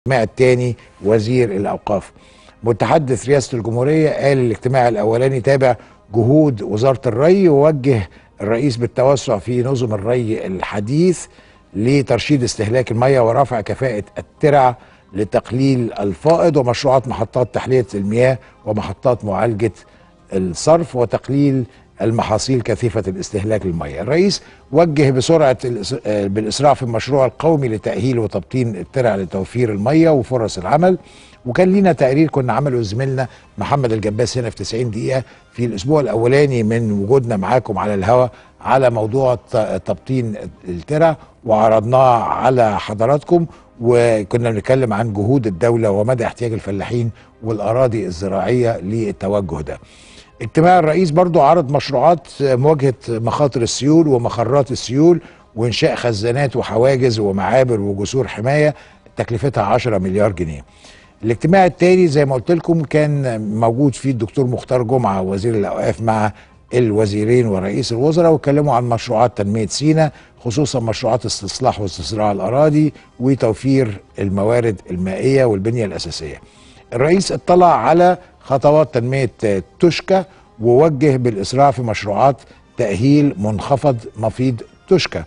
الاجتماع الثاني وزير الاوقاف متحدث رئاسه الجمهوريه قال الاجتماع الاولاني تابع جهود وزاره الري ووجه الرئيس بالتوسع في نظم الري الحديث لترشيد استهلاك المياه ورفع كفاءه الترع لتقليل الفائض ومشروعات محطات تحليه المياه ومحطات معالجه الصرف وتقليل المحاصيل كثيفة الاستهلاك للمياه الرئيس وجه بسرعة بالإسراع في المشروع القومي لتأهيل وتبطين الترع لتوفير المياه وفرص العمل وكان لينا تقرير كنا عمله زميلنا محمد الجباس هنا في 90 دقيقة في الأسبوع الأولاني من وجودنا معاكم على الهواء على موضوع تبطين الترع وعرضناه على حضراتكم وكنا بنتكلم عن جهود الدولة ومدى احتياج الفلاحين والأراضي الزراعية للتوجه ده اجتماع الرئيس برضو عرض مشروعات مواجهة مخاطر السيول ومخرات السيول وإنشاء خزانات وحواجز ومعابر وجسور حماية تكلفتها 10 مليار جنيه الاجتماع التاني زي ما قلت لكم كان موجود فيه الدكتور مختار جمعة وزير الأوقاف مع الوزيرين ورئيس الوزراء واتكلموا عن مشروعات تنمية سينا خصوصا مشروعات استصلاح واستصراع الأراضي وتوفير الموارد المائية والبنية الأساسية الرئيس اطلع على خطوات تنمية تشكى ووجه بالإسراع في مشروعات تأهيل منخفض مفيد تشكى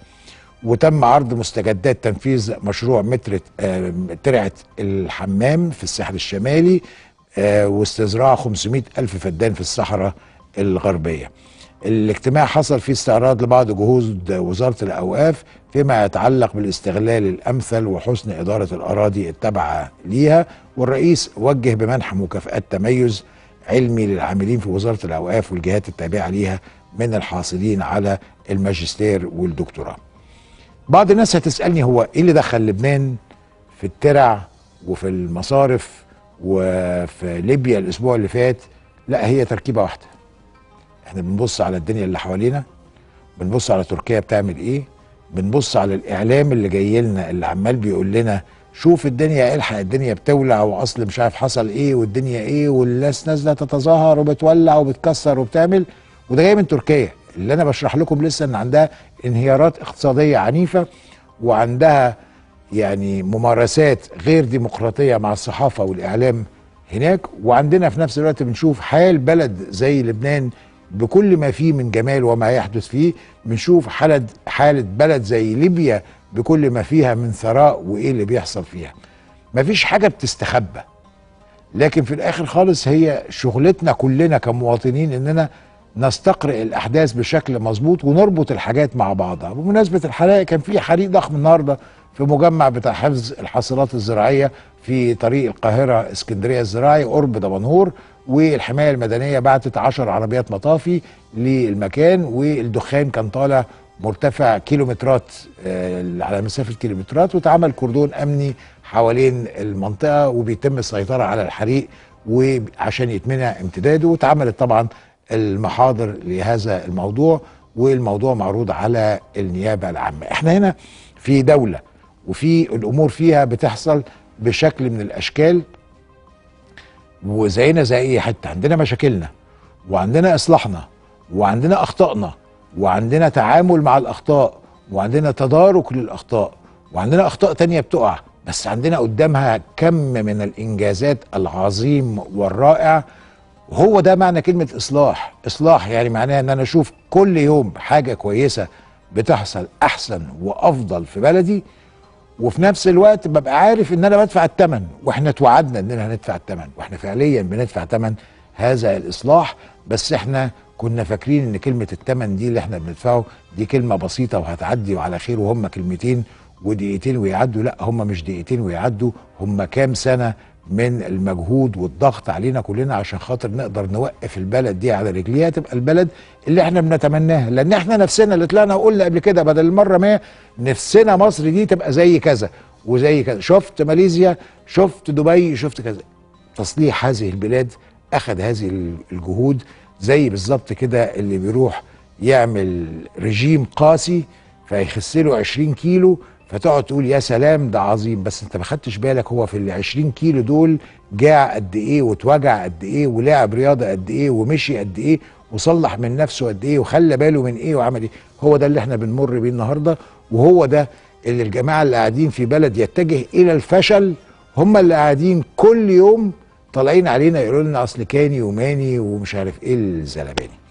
وتم عرض مستجدات تنفيذ مشروع متر ترعة الحمام في الساحل الشمالي واستزراع 500 ألف فدان في الصحراء الغربية الاجتماع حصل فيه استعراض لبعض جهود وزارة الأوقاف فيما يتعلق بالاستغلال الأمثل وحسن إدارة الأراضي التابعة ليها والرئيس وجه بمنح مكافآت تميز علمي للعاملين في وزارة الأوقاف والجهات التابعة ليها من الحاصلين على الماجستير والدكتوراه بعض الناس هتسألني هو إيه اللي دخل لبنان في الترع وفي المصارف وفي ليبيا الأسبوع اللي فات لا هي تركيبة واحدة احنا بنبص على الدنيا اللي حوالينا بنبص على تركيا بتعمل ايه بنبص على الاعلام اللي جاي لنا اللي عمال بيقول لنا شوف الدنيا الحق الدنيا بتولع واصل مش عارف حصل ايه والدنيا ايه والناس نازله تتظاهر وبتولع وبتكسر وبتعمل وده جاي من تركيا اللي انا بشرح لكم لسه ان عندها انهيارات اقتصاديه عنيفه وعندها يعني ممارسات غير ديمقراطيه مع الصحافه والاعلام هناك وعندنا في نفس الوقت بنشوف حال بلد زي لبنان بكل ما فيه من جمال وما يحدث فيه بنشوف حالة حالة بلد زي ليبيا بكل ما فيها من ثراء وايه اللي بيحصل فيها مفيش حاجة بتستخبى لكن في الاخر خالص هي شغلتنا كلنا كمواطنين اننا نستقرئ الاحداث بشكل مظبوط ونربط الحاجات مع بعضها بمناسبة الحرائق كان في حريق ضخم النهارده في مجمع بتاع حفظ الحاصلات الزراعية في طريق القاهرة اسكندرية الزراعي قرب دمنهور والحماية المدنية بعتت 10 عربيات مطافي للمكان والدخان كان طالع مرتفع كيلومترات على مسافة كيلومترات واتعمل كردون أمني حوالين المنطقة وبيتم السيطرة على الحريق وعشان يتمنع امتداده واتعملت طبعا المحاضر لهذا الموضوع والموضوع معروض على النيابة العامة احنا هنا في دولة وفي الأمور فيها بتحصل بشكل من الأشكال وزينا زي اي حته عندنا مشاكلنا وعندنا اصلاحنا وعندنا اخطائنا وعندنا تعامل مع الاخطاء وعندنا تدارك للاخطاء وعندنا اخطاء تانية بتقع بس عندنا قدامها كم من الانجازات العظيم والرائع وهو ده معنى كلمة إصلاح إصلاح يعني معناها أن أنا أشوف كل يوم حاجة كويسة بتحصل أحسن وأفضل في بلدي وفي نفس الوقت ببقى عارف ان انا بدفع الثمن واحنا اتوعدنا اننا هندفع الثمن واحنا فعليا بندفع ثمن هذا الاصلاح بس احنا كنا فاكرين ان كلمه الثمن دي اللي احنا بندفعه دي كلمه بسيطه وهتعدي وعلى خير وهم كلمتين ودقيقتين ويعدوا لا هم مش دقيقتين ويعدوا هم كام سنه من المجهود والضغط علينا كلنا عشان خاطر نقدر نوقف البلد دي على رجليها تبقى البلد اللي احنا بنتمناها لان احنا نفسنا اللي طلعنا وقلنا قبل كده بدل المره ما نفسنا مصر دي تبقى زي كذا وزي كذا شفت ماليزيا شفت دبي شفت كذا تصليح هذه البلاد اخذ هذه الجهود زي بالظبط كده اللي بيروح يعمل رجيم قاسي فيخس له 20 كيلو فتقعد تقول يا سلام ده عظيم بس انت ما خدتش بالك هو في ال 20 كيلو دول جاع قد ايه واتوجع قد ايه ولعب رياضه قد ايه ومشي قد ايه وصلح من نفسه قد ايه وخلى باله من ايه وعمل ايه هو ده اللي احنا بنمر بيه النهارده وهو ده اللي الجماعه اللي قاعدين في بلد يتجه الى الفشل هم اللي قاعدين كل يوم طالعين علينا يقولوا لنا اصل كاني وماني ومش عارف ايه الزلباني